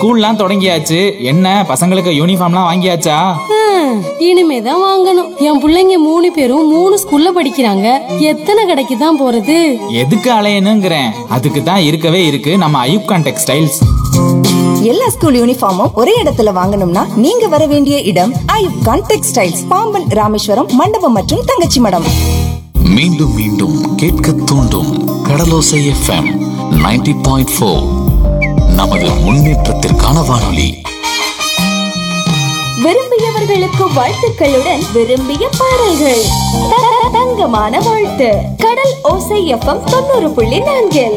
ஸ்கூல்லாம் தொடங்கியாச்சு என்ன பசங்களுக்கு யூனிஃபார்ம்லாம் வாங்கியாச்சா ஹம், இனிமேதான் வாங்கணும் என் புள்ளைங்க மூணு பேரும் மூணு ஸ்கூல்ல படிக்கிறாங்க எத்தனை கடைக்கு தான் போறது எதுக்கு அலையணுங்கிறேன் அதுக்கு தான் இருக்கவே இருக்கு நம்ம ஐயூப்கான் டெக்ஸ்டைல்ஸ் எல்லா ஸ்கூல் யூனிஃபார்மும் ஒரே இடத்துல வாங்கணும்னா நீங்க வர வேண்டிய இடம் ஐயூப் கான் டெக்ஸ்டைல்ஸ் பாம்பன் ராமேஸ்வரம் மண்டபம் மற்றும் தங்கச்சி மடம் மீண்டும் மீண்டும் கேட்க தூண்டும் கடலோசை எஃப்எம் 90.4 பாயிண்ட் ஃபோர் நமது முன்னேற்றத்திற்கான வானொலி விரும்பியவர்களுக்கு வாழ்த்துக்களுடன் விரும்பிய பாடல்கள் த- த- தங்கமான வாழ்த்து கடல் ஓசை எஃப்எம் தொண்ணூறு புள்ளி நான்கில்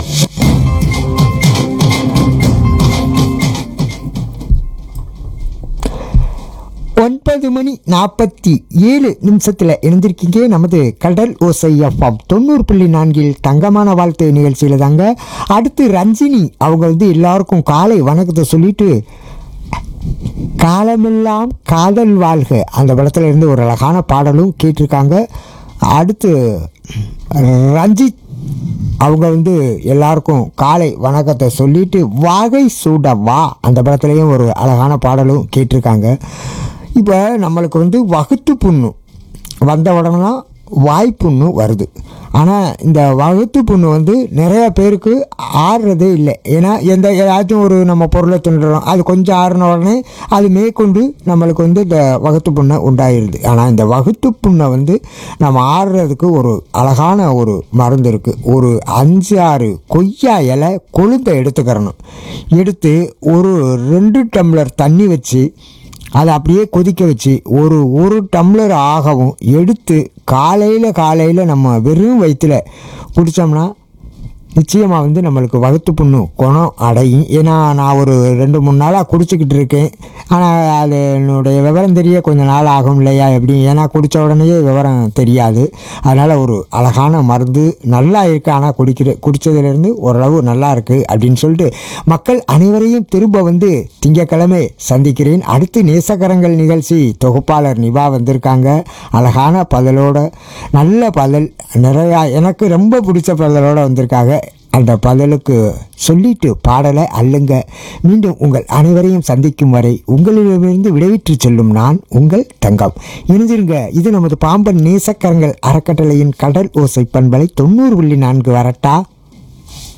ஒன்பது மணி நாற்பத்தி ஏழு நிமிஷத்தில் இணைந்திருக்கீங்க நமது கடல் ஓசை எஃப்எம் தொண்ணூறு புள்ளி நான்கில் தங்கமான வாழ்த்து நிகழ்ச்சியில் தாங்க அடுத்து ரஞ்சினி அவங்க வந்து எல்லாருக்கும் காலை வணக்கத்தை சொல்லிட்டு காலமெல்லாம் காதல் வாழ்க அந்த படத்துல இருந்து ஒரு அழகான பாடலும் கேட்டிருக்காங்க அடுத்து ரஞ்சித் அவங்க வந்து எல்லாருக்கும் காலை வணக்கத்தை சொல்லிட்டு வாகை சூட வா அந்த படத்துலேயும் ஒரு அழகான பாடலும் கேட்டிருக்காங்க இப்போ நம்மளுக்கு வந்து வகுத்து புண்ணு வந்த உடனே தான் வாய்ப்புண்ணு வருது ஆனால் இந்த வகுத்து புண்ணு வந்து நிறைய பேருக்கு ஆறுறதே இல்லை ஏன்னா எந்த ஏதாச்சும் ஒரு நம்ம பொருளை திண்டுறோம் அது கொஞ்சம் ஆறின உடனே அது மேற்கொண்டு நம்மளுக்கு வந்து இந்த வகுத்து புண்ணை உண்டாயிருது ஆனால் இந்த வகுத்து புண்ணை வந்து நம்ம ஆறுறதுக்கு ஒரு அழகான ஒரு மருந்து இருக்குது ஒரு அஞ்சு ஆறு கொய்யா இலை கொழுந்தை எடுத்துக்கிறணும் எடுத்து ஒரு ரெண்டு டம்ளர் தண்ணி வச்சு அதை அப்படியே கொதிக்க வச்சு ஒரு ஒரு டம்ளர் ஆகவும் எடுத்து காலையில் காலையில் நம்ம வெறும் வயிற்றுல குடித்தோம்னா நிச்சயமாக வந்து நம்மளுக்கு வகுத்து புண்ணு குணம் அடையும் ஏன்னா நான் ஒரு ரெண்டு மூணு நாளாக குடிச்சிக்கிட்டு இருக்கேன் ஆனால் அது என்னுடைய விவரம் தெரிய கொஞ்சம் நாள் ஆகும் இல்லையா எப்படி ஏன்னா குடித்த உடனேயே விவரம் தெரியாது அதனால் ஒரு அழகான மருந்து நல்லா இருக்குது ஆனால் குடிக்கிற குடித்ததுலேருந்து ஓரளவு நல்லா இருக்குது அப்படின்னு சொல்லிட்டு மக்கள் அனைவரையும் திரும்ப வந்து திங்கக்கிழமை சந்திக்கிறேன் அடுத்து நேசக்கரங்கள் நிகழ்ச்சி தொகுப்பாளர் நிபா வந்திருக்காங்க அழகான பதிலோட நல்ல பதில் நிறையா எனக்கு ரொம்ப பிடிச்ச பதிலோட வந்திருக்காங்க அந்த பதிலுக்கு சொல்லிட்டு பாடலை அல்லுங்க மீண்டும் உங்கள் அனைவரையும் சந்திக்கும் வரை உங்களிடமிருந்து விடைவிற்று செல்லும் நான் உங்கள் தங்கம் இணைஞ்சிருங்க இது நமது பாம்பன் நேசக்கரங்கள் அறக்கட்டளையின் கடல் ஓசை பண்பலை தொண்ணூறு புள்ளி நான்கு வரட்டா